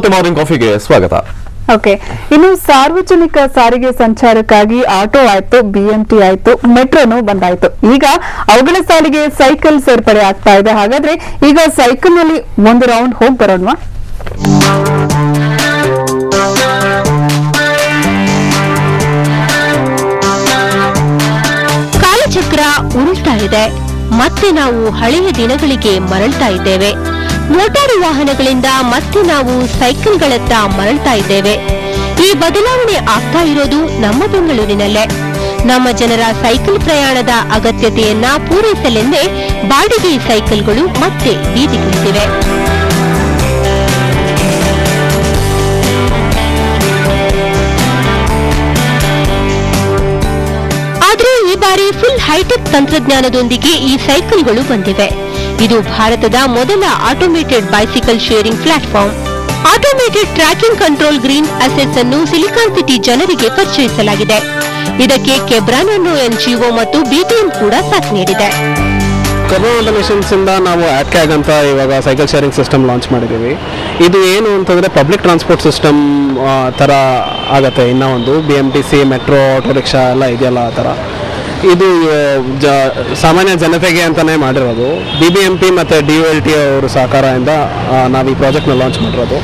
ಮತ್ತೆ ಮಾರ್ನಿಂಗ್ ಕಾಫಿಗೆ ಸ್ವಾಗತ ಓಕೆ ಇನ್ನು ಸಾರ್ವಜನಿಕ ಸಾರಿಗೆ ಸಂಚಾರಕ್ಕಾಗಿ ಆಟೋ ಆಯ್ತು ಬಿಎಂಟಿ ಆಯ್ತು ಮೆಟ್ರೋನು ಬಂದಾಯ್ತು ಈಗ ಅವುಗಳ ಸಾಲಿಗೆ ಸೈಕಲ್ ಸೇರ್ಪಡೆ ಆಗ್ತಾ ಇದೆ ಹಾಗಾದ್ರೆ ಈಗ ಸೈಕಲ್ ನಲ್ಲಿ ಒಂದು ರೌಂಡ್ ಹೋಗಿ ಬರೋಣವಾ ಕಾಲಚಕ್ರ ಉರುಳ್ತಾ ಇದೆ ಮತ್ತೆ ನಾವು ಹಳೆಯ ದಿನಗಳಿಗೆ ಮರಳ್ತಾ ಇದ್ದೇವೆ ಮೋಟಾರು ವಾಹನಗಳಿಂದ ಮತ್ತೆ ನಾವು ಸೈಕಲ್ಗಳತ್ತ ಮರಳ್ತಾ ಇದ್ದೇವೆ ಈ ಬದಲಾವಣೆ ಆಗ್ತಾ ಇರೋದು ನಮ್ಮ ಬೆಂಗಳೂರಿನಲ್ಲೇ ನಮ್ಮ ಜನರ ಸೈಕಲ್ ಪ್ರಯಾಣದ ಅಗತ್ಯತೆಯನ್ನ ಪೂರೈಸಲೆಂದೇ ಬಾಡಿಗೆ ಸೈಕಲ್ಗಳು ಮತ್ತೆ ಬೀದಿಗಿಳಿದಿವೆ ಆದ್ರೆ ಈ ಬಾರಿ ಫುಲ್ ಹೈಟೆಕ್ ತಂತ್ರಜ್ಞಾನದೊಂದಿಗೆ ಈ ಸೈಕಲ್ಗಳು ಬಂದಿವೆ ಇದು ಭಾರತದ ಮೊದಲ automated bicycle sharing platform automated tracking control green assets ಅನ್ನು ಸಿಲಿಕಾನ್ ಸಿಟಿ ಜನರಿಗೆ ಪರಿಚಯಿಸಲಾಗಿದೆ ಇದಕ್ಕೆ ಕೆಬ್ರಾನ್ ಅನ್ನೋ ಎನ್ಜಿಒ ಮತ್ತು ಬಿಟಿಎಂ ಕೂಡ ಸಾಥ್ ನೀಡಿದೆ ಕರ್ನಾಟಕ ಮಿಷನ್ಸ್ ಇಂದ ನಾವು ಆಟ್ಕ್ಯಾಗ್ ಅಂತ ಇವಾಗ ಸೈಕಲ್ ಶೇರಿಂಗ್ ಸಿಸ್ಟಮ್ ಲಾಂಚ್ ಮಾಡಿದ್ದೀವಿ ಇದು ಏನು ಅಂತಂದರೆ ಪಬ್ಲಿಕ್ ಟ್ರಾನ್ಸ್ಪೋರ್ಟ್ ಸಿಸ್ಟಮ್ ಥರ ಆಗತ್ತೆ ಇನ್ನೂ ಒಂದು B M T C metro auto rickshaw ಎಲ್ಲ ಇದೆಯಲ್ಲ ಆ ಥರ ಇದು ಆ, ಜ ಸಾಮಾನ್ಯ ಜನತೆಗೆ ಅಂತಲೇ ಮಾಡಿರೋದು ಬಿ ಬಿ ಎಮ್ ಪಿ ಮತ್ತು ಡಿ ಎಲ್ ಟಿ ಅವರು ಸಹಕಾರದಿಂದ ಆ, ನಾವು ಈ ಪ್ರಾಜೆಕ್ಟ್ನ ಲಾಂಚ್ ಮಾಡಿರೋದು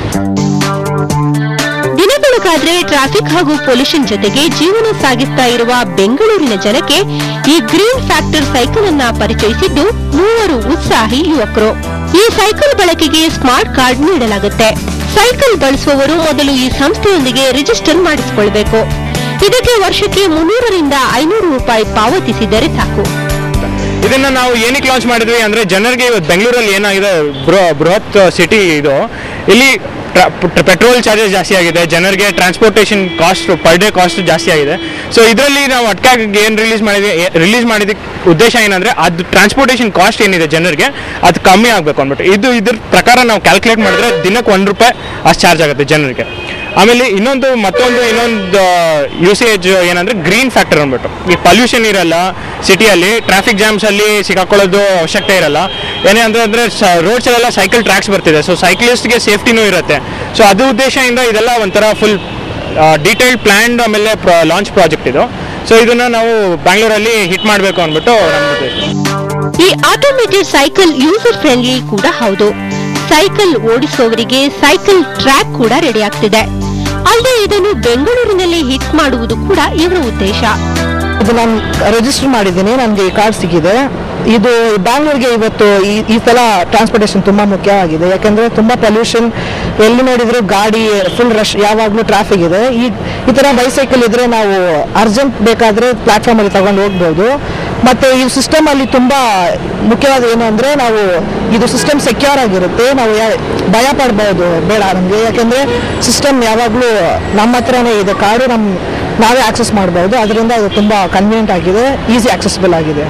ದಿನ ಬೆಳಗಾದ್ರೆ ಟ್ರಾಫಿಕ್ ಹಾಗೂ ಪೊಲ್ಯೂಷನ್ ಜೊತೆಗೆ ಜೀವನ ಸಾಗಿಸ್ತಾ ಇರುವ ಬೆಂಗಳೂರಿನ ಜನಕ್ಕೆ ಈ ಗ್ರೀನ್ ಫ್ಯಾಕ್ಟರ್ ಸೈಕಲ್ ಅನ್ನ ಪರಿಚಯಿಸಿದ್ದು ಮೂವರು ಉತ್ಸಾಹಿ ಯುವಕರು ಈ ಸೈಕಲ್ ಬಳಕೆಗೆ ಸ್ಮಾರ್ಟ್ ಕಾರ್ಡ್ ನೀಡಲಾಗುತ್ತೆ ಸೈಕಲ್ ಬಳಸುವವರು ಮೊದಲು ಈ ಸಂಸ್ಥೆಯೊಂದಿಗೆ ರಿಜಿಸ್ಟರ್ ಮಾಡಿಸಿಕೊಳ್ಬೇಕು ಇದಕ್ಕೆ ವರ್ಷಕ್ಕೆ ಮುನ್ನೂರರಿಂದ ಐನೂರು ರೂಪಾಯಿ ಪಾವತಿಸಿದರೆ ಸಾಕು ಇದನ್ನ ನಾವು ಏನಕ್ಕೆ ಲಾಂಚ್ ಮಾಡಿದ್ವಿ ಅಂದ್ರೆ ಜನರಿಗೆ ಇವತ್ತು ಬೆಂಗಳೂರಲ್ಲಿ ಏನಾಗಿದೆ ಬೃ- ಬೃಹತ್ ಸಿಟಿ ಇದು ಇಲ್ಲಿ ಪೆಟ್ರೋಲ್ ಚಾರ್ಜಸ್ ಜಾಸ್ತಿ ಆಗಿದೆ ಜನರಿಗೆ transportation cost per day cost ಜಾಸ್ತಿ ಆಗಿದೆ ಸೊ ಇದರಲ್ಲಿ ನಾವು ಅಟ್ಕಾಗಿ ಏನು ರಿಲೀಸ್ ಮಾಡಿದ್ವಿ ರಿಲೀಸ್ ಮಾಡಿದ್ದಕ್ಕೆ ಉದ್ದೇಶ ಏನಂದ್ರೆ ಅದು ಟ್ರಾನ್ಸ್ಪೋರ್ಟೇಷನ್ ಕಾಸ್ಟ್ ಏನಿದೆ ಜನರಿಗೆ ಅದು ಕಮ್ಮಿ ಆಗಬೇಕು ಅಂದ್ಬಿಟ್ಟು ಇದು ಇದ್ರ ಪ್ರಕಾರ ನಾವು ಕ್ಯಾಲ್ಕುಲೇಟ್ ಮಾಡಿದ್ರೆ ದಿನಕ್ಕೆ ಒಂದು ರೂಪಾಯಿ ಅಷ್ಟು ಚಾರ್ಜ್ ಆಗುತ್ತೆ ಜನರಿಗೆ ಆಮೇಲೆ ಇನ್ನೊಂದು ಮತ್ತೊಂದು ಇನ್ನೊಂದು ಯೂಸೇಜ್ ಏನಂದ್ರೆ ಗ್ರೀನ್ ಫ್ಯಾಕ್ಟರ್ ಅಂದ್ಬಿಟ್ಟು ಈ ಪೊಲ್ಯೂಷನ್ ಇರಲ್ಲ ಸಿಟಿಯಲ್ಲಿ ಟ್ರಾಫಿಕ್ ಜಾಮ್ಸ್ ಅಲ್ಲಿ ಸಿಕ್ಕಾಕೊಳ್ಳೋದು ಅವಶ್ಯಕತೆ ಇರಲ್ಲ ಏನೇ ಅಂದ್ರೆ ಅಂದ್ರೆ ರೋಡ್ಸ್ ಅಲ್ಲೆಲ್ಲ ಸೈಕಲ್ ಟ್ರ್ಯಾಕ್ಸ್ ಬರ್ತಿದೆ ಸೊ ಸೈಕ್ಲಿಸ್ಟ್ಗೆ ಸೇಫ್ಟಿನೂ ಇರುತ್ತೆ ಸೊ ಅದು ಉದ್ದೇಶದಿಂದ ಇದೆಲ್ಲ ಒಂಥರ ಫುಲ್ ಡೀಟೇಲ್ಡ್ ಪ್ಲ್ಯಾನ್ಡ್ ಆಮೇಲೆ ಲಾಂಚ್ ಪ್ರಾಜೆಕ್ಟ್ ಇದು ಸೊ ಇದನ್ನ ನಾವು ಬ್ಯಾಂಗ್ಳೂರಲ್ಲಿ ಹಿಟ್ ಮಾಡಬೇಕು ಅಂದ್ಬಿಟ್ಟು ನಮ್ಮ ಉದ್ದೇಶ ಈ ಆಟೋಮೇಟೆಡ್ ಸೈಕಲ್ ಯೂಸರ್ ಫ್ರೆಂಡ್ಲಿ ಕೂಡ ಹೌದು ಸೈಕಲ್ ಓಡಿಸುವವರಿಗೆ ಸೈಕಲ್ ಟ್ರ್ಯಾಕ್ ಕೂಡ ರೆಡಿ ಆಗ್ತಿದೆ ಅಲ್ಲದೆ ಇದನ್ನು ಬೆಂಗಳೂರಿನಲ್ಲಿ ಹಿಟ್ ಮಾಡುವುದು ಕೂಡ ಇವರ ಉದ್ದೇಶ ಇದು ನಾನು ರಿಜಿಸ್ಟರ್ ಮಾಡಿದ್ದೀನಿ ನನಗೆ ಕಾರ್ಡ್ ಸಿಕ್ಕಿದೆ ಇದು ಬ್ಯಾಂಗ್ಳೂರ್ಗೆ ಇವತ್ತು ಈ ಈ ಸಲ ಟ್ರಾನ್ಸ್ಪೋರ್ಟೇಷನ್ ತುಂಬ ಮುಖ್ಯವಾಗಿದೆ ಯಾಕೆಂದರೆ ತುಂಬ ಪೊಲ್ಯೂಷನ್ ಎಲ್ಲಿ ನೋಡಿದ್ರು ಗಾಡಿ ಫುಲ್ ರಶ್ ಯಾವಾಗಲೂ ಟ್ರಾಫಿಕ್ ಇದೆ ಈ ಈ ಥರ ಬೈಸೈಕಲ್ ಇದ್ರೆ ನಾವು ಅರ್ಜೆಂಟ್ ಬೇಕಾದರೆ ಪ್ಲಾಟ್ಫಾರ್ಮಲ್ಲಿ ತಗೊಂಡು ಹೋಗ್ಬೋದು ಮತ್ತು ಈ ಸಿಸ್ಟಮಲ್ಲಿ ತುಂಬ ಮುಖ್ಯವಾದ ಏನು ಅಂದರೆ ನಾವು ಇದು ಸಿಸ್ಟಮ್ ಸೆಕ್ಯೂರ್ ಆಗಿರುತ್ತೆ ನಾವು ಯಾ- ಭಯ ಪಡ್ಬೋದು ಬೇಡ ನಮಗೆ ಯಾಕೆಂದರೆ ಸಿಸ್ಟಮ್ ಯಾವಾಗಲೂ ನಮ್ಮ ಹತ್ರನೇ ಇದೆ ಕಾರ್ಡು ನಮ್ಮ ನಾವೇ ಆಕ್ಸೆಸ್ ಮಾಡ್ಬೋದು ಅದರಿಂದ ಇದು ತುಂಬ ಕನ್ವೀನಿಯಂಟ್ ಆಗಿದೆ ಈಸಿ ಆಕ್ಸೆಸಿಬಲ್ ಆಗಿದೆ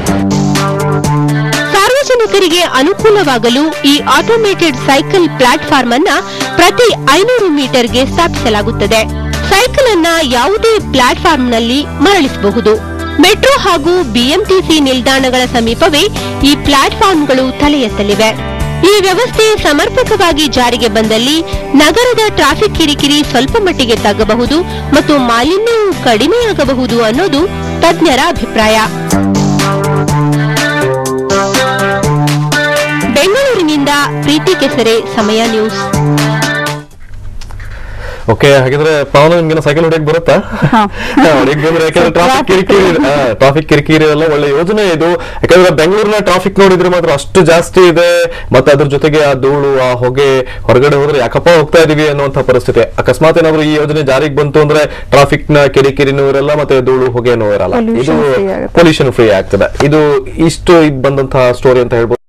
ಸಾರ್ವಜನಿಕರಿಗೆ ಅನುಕೂಲವಾಗಲು ಈ ಆಟೋಮೇಟೆಡ್ ಸೈಕಲ್ ಪ್ಲಾಟ್ಫಾರ್ಮ್ ಅನ್ನ ಪ್ರತಿ ಐನೂರು ಮೀಟರ್ಗೆ ಸ್ಥಾಪಿಸಲಾಗುತ್ತದೆ ಸೈಕಲ್ ಅನ್ನ ಯಾವುದೇ ಪ್ಲಾಟ್ಫಾರ್ಮ್ನಲ್ಲಿ ಮರಳಿಸಬಹುದು ಮೆಟ್ರೋ ಹಾಗೂ ಬಿಎಂಟಿಸಿ ನಿಲ್ದಾಣಗಳ ಸಮೀಪವೇ ಈ ಪ್ಲಾಟ್ಫಾರ್ಮ್ಗಳು ತಲೆ ಎತ್ತಲಿವೆ ಈ ವ್ಯವಸ್ಥೆ ಸಮರ್ಪಕವಾಗಿ ಜಾರಿಗೆ ಬಂದಲ್ಲಿ ನಗರದ ಟ್ರಾಫಿಕ್ ಕಿರಿಕಿರಿ ಸ್ವಲ್ಪ ಮಟ್ಟಿಗೆ ತಗ್ಗಬಹುದು ಮತ್ತು ಮಾಲಿನ್ಯವು ಕಡಿಮೆಯಾಗಬಹುದು ಅನ್ನೋದು ತಜ್ಞರ ಅಭಿಪ್ರಾಯ ಬೆಂಗಳೂರಿನಿಂದ ಪ್ರೀತಿ ಕೆಸರೆ ಸಮಯ ನ್ಯೂಸ್ ಓಕೆ ಹಾಗಿದ್ರೆ ಪಾವನ ನಿಮ್ಗೆ ಸೈಕಲ್ ಹೊಡೆಯಕ್ ಬರುತ್ತಾ ಹಾ. ಹೊಡೆಯಕ್ ಬಂದ್ರೆ ಯಾಕಂದ್ರೆ ಟ್ರಾಫಿಕ್ ಕಿರಿಕಿರಿ ಟ್ರಾಫಿಕ್ ಕಿರಿಕಿರಿ ಎಲ್ಲ ಒಳ್ಳೆ ಯೋಜನೆ ಇದು ಯಾಕಂದ್ರೆ ಬೆಂಗಳೂರಿನ ಟ್ರಾಫಿಕ್ ನೋಡಿದ್ರೆ ಮಾತ್ರ ಅಷ್ಟು ಜಾಸ್ತಿ ಇದೆ ಮತ್ತೆ ಅದ್ರ ಜೊತೆಗೆ ಆ ಧೂಳು ಆ ಹೊಗೆ ಹೊರಗಡೆ ಹೋದ್ರೆ ಯಾಕಪ್ಪ ಹೋಗ್ತಾ ಇದೀವಿ ಅನ್ನುವಂತ ಪರಿಸ್ಥಿತಿ ಅಕಸ್ಮಾತ್ ಏನಾದ್ರು ಈ ಯೋಜನೆ ಜಾರಿಗೆ ಬಂತು ಅಂದ್ರೆ ಟ್ರಾಫಿಕ್ ನ ಕಿರಿಕಿರಿನೂ ಇರಲ್ಲ ಮತ್ತೆ ಧೂಳು ಹೊಗೆನೂ ಇರಲ್ಲ ಇದು Pollution free ಆಗುತ್ತೆ. ಪೊಲ್ಯೂಷನ್ ಫ್ರೀ ಆಗ್ತದೆ ಇದು ಇಷ್ಟು ಇದ್ ಬಂದಂತಹ ಸ್ಟೋರಿ ಅಂತ ಹೇಳ್ಬೋದು